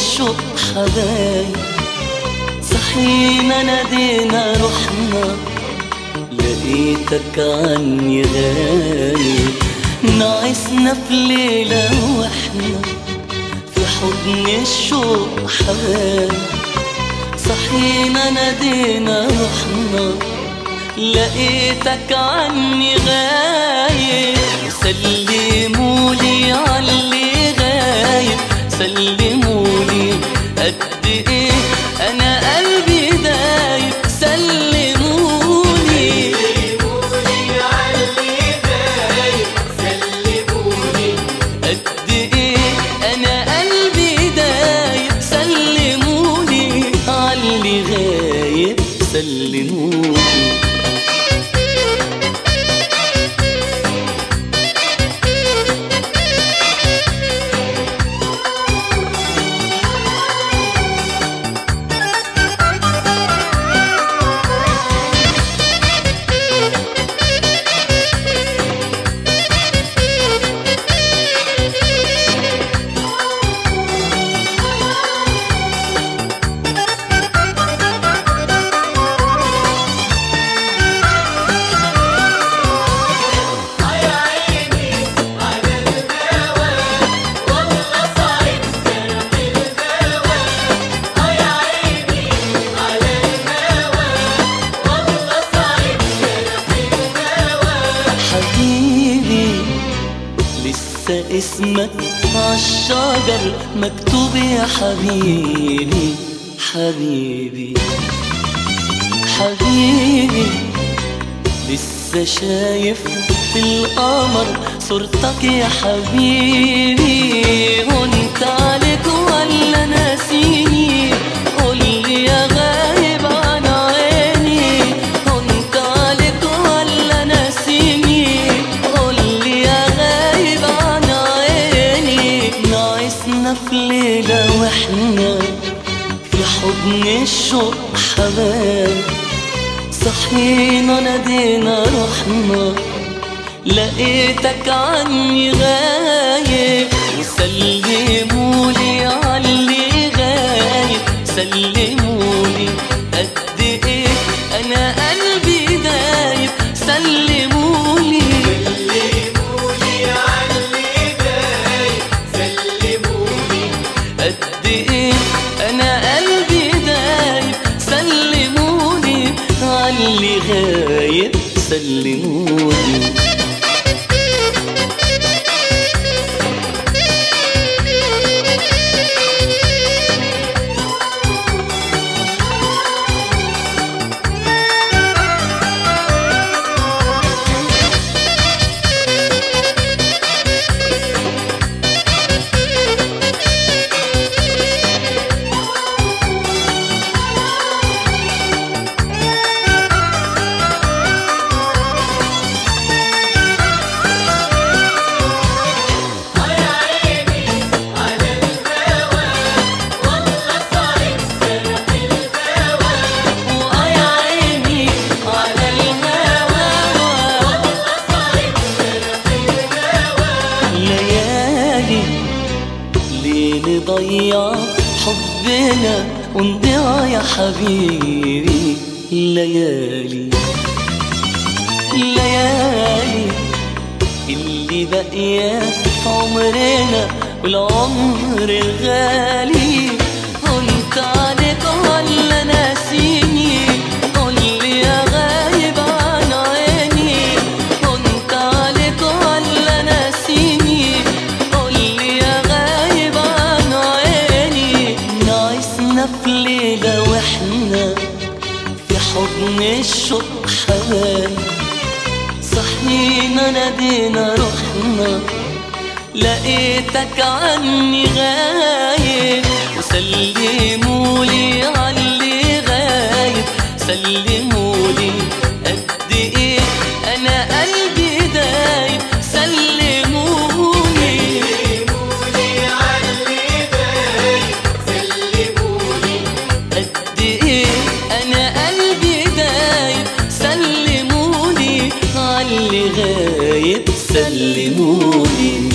الشوق حبايب صحينا نادينا رحنا لقيتك عني غايب نعسنا في ليلة واحنا في حضن الشوق حبايب صحينا نادينا رحنا لقيتك عني غايب سلمولي عاللي غايب سلمولي قد ايه انا قلبي دايب سلمولي قد ايه انا قلبي دايب سلمولي عاللي غايب سلمولي حبيبي لسه اسمك عالشجر مكتوب يا حبيبي حبيبي حبيبي لسه شايف في القمر صورتك يا حبيبي وانت عليك ولا ناسيني قولي يا غايب عن عيني وانت عليك ولا ناسيني قولي يا غايب عن عيني نعسنا في ليلة واحنا في حضن الشوق حبايب صحينا نادينا رحنا لقيتك عني غايب وسلمولي عاللي غايب سلمولي قد ايه انا قلبي دايب سلمولي قد ايه انا قلبي دايب سلموني عاللي غايب سلموني وآي عيني على الهوى ليالي ليه نضيع حبنا ونضيع يا حبيبي ليالي ليالي اللي باقية في عمرنا والعمر الغالي كنت عليك ولا ناسيني قولي يا غايب عن عيني كنت عليك ولا ناسيني قولي يا غايب عن عيني نعسنا في ليلة واحنا في حضن الشوق حبايب صحينا نادينا رحنا لقيتك عني غايب وسلمولي عاللي غايب سلمولي قد ايه انا قلبي دايب سلمولي قد ايه انا قلبي دايب سلموني عاللي غايب سلموني